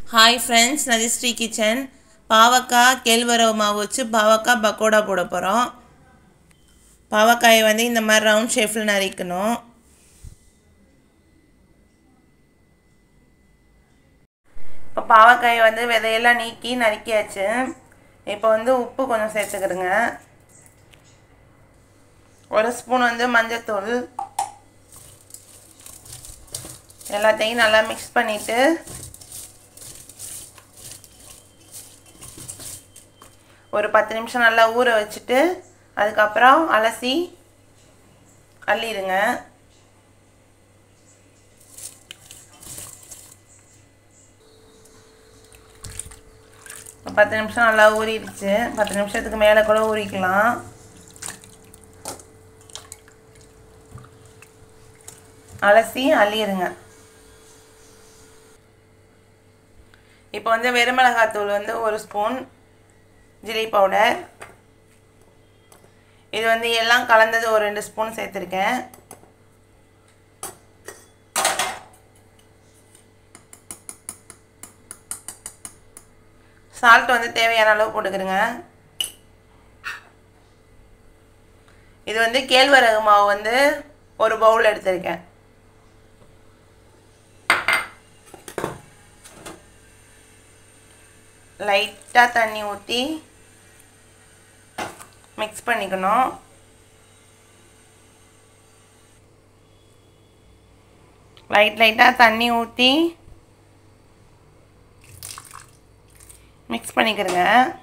hi friends நதிஸ்ரீ kitchen பாவக்காய் கேழ்வரகு மாவு வச்சு பாவக்காய் பக்கோடா போட போகிறோம் பாவக்காயை வந்து இந்த மாதிரி ரவுண்ட் ஷேப்பில் நறுக்கணும் இப்போ பாவக்காயை வந்து விதையெல்லாம் நீக்கி நறுக்கியாச்சு இப்போ வந்து உப்பு கொஞ்சம் சேர்த்துக்கிடுங்க ஒரு ஸ்பூன் வந்து மஞ்சத்தூள் எல்லாத்தையும் நல்லா மிக்ஸ் பண்ணிவிட்டு ஒரு பத்து நிமிஷம் நல்லா ஊற வச்சுட்டு அதுக்கப்புறம் அலசி அள்ளிடுங்க பத்து நிமிஷம் நல்லா ஊறிடுச்சு பத்து நிமிஷத்துக்கு மேலே கூட ஊறிக்கலாம் அலசி அள்ளிடுங்க இப்போ வந்து வெறுமிளகாத்தூள் வந்து ஒரு ஸ்பூன் ஜில்லி பவுடர் இது வந்து எல்லாம் கலந்தது ஒரு ரெண்டு ஸ்பூன் சேர்த்துருக்கேன் சால்ட் வந்து தேவையான அளவு போட்டுக்கிறேங்க இது வந்து கேழ்வரகு மாவு வந்து ஒரு பவுல் எடுத்திருக்கேன் லைட்டாக தண்ணி ஊற்றி மிக்ஸ் பண்ணிக்கணும் லைட் லைட்டாக தண்ணி ஊற்றி மிக்ஸ் பண்ணிக்கிறேங்க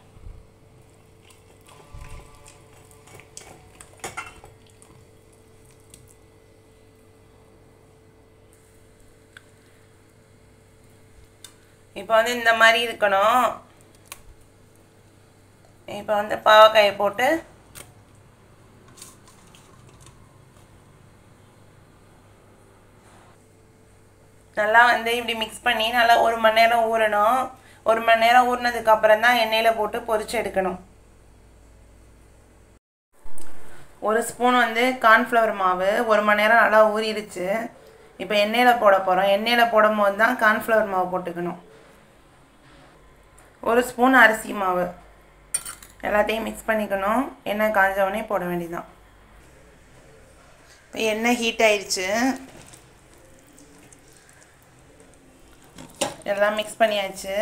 இப்போ வந்து இந்த மாதிரி இருக்கணும் இப்போ வந்து பாவக்காயை போட்டு நல்லா வந்து இப்படி மிக்ஸ் பண்ணி நல்லா ஒரு மணி நேரம் ஊறணும் ஒரு மணி நேரம் ஊறினதுக்கு அப்புறம் தான் எண்ணெயில் போட்டு பொரிச்சு எடுக்கணும் ஒரு ஸ்பூன் வந்து கார்ன்ஃப்ளவர் மாவு ஒரு மணி நேரம் நல்லா ஊறிடுச்சு இப்போ எண்ணெயில் போட போகிறோம் எண்ணெயில் போடும் போது தான் கார்ன்ஃப்ளவர் மாவு போட்டுக்கணும் ஒரு ஸ்பூன் அரிசி மாவு எல்லாத்தையும் மிக்ஸ் பண்ணிக்கணும் எண்ணெய் காஞ்சவொடனே போட வேண்டியதான் இப்போ எண்ணெய் ஹீட் ஆயிடுச்சு எல்லாம் மிக்ஸ் பண்ணியாச்சு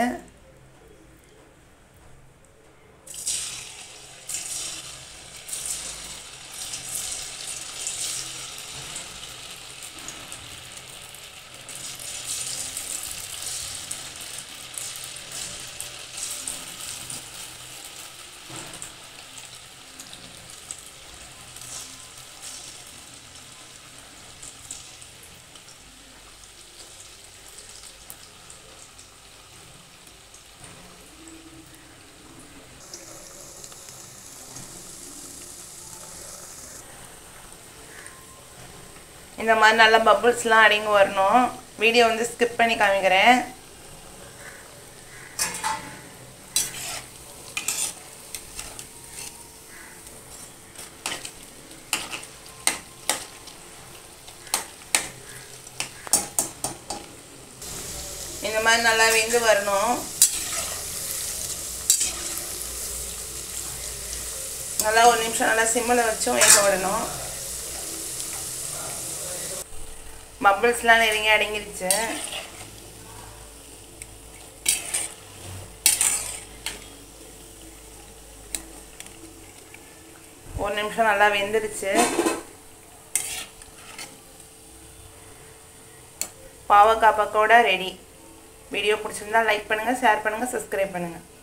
இந்த மாதிரி நல்லா பபுள்ஸ்லாம் அடங்கி வரணும் வீடியோ வந்து ஸ்கிப் பண்ணி காமிக்கிறேன் இந்த மாதிரி நல்லா வெந்து வரணும் நல்லா ஒரு நிமிஷம் நல்லா சிம்மில் வச்சும் வேக விடணும் பபிள்ஸ்லாம் நெருங்கி அடங்கிருச்சு ஒரு நிமிஷம் நல்லா வெந்துருச்சு பாவக்காய் பக்கோடா ரெடி வீடியோ பிடிச்சிருந்தா லைக் பண்ணுங்கள் ஷேர் பண்ணுங்கள் சப்ஸ்கிரைப் பண்ணுங்கள்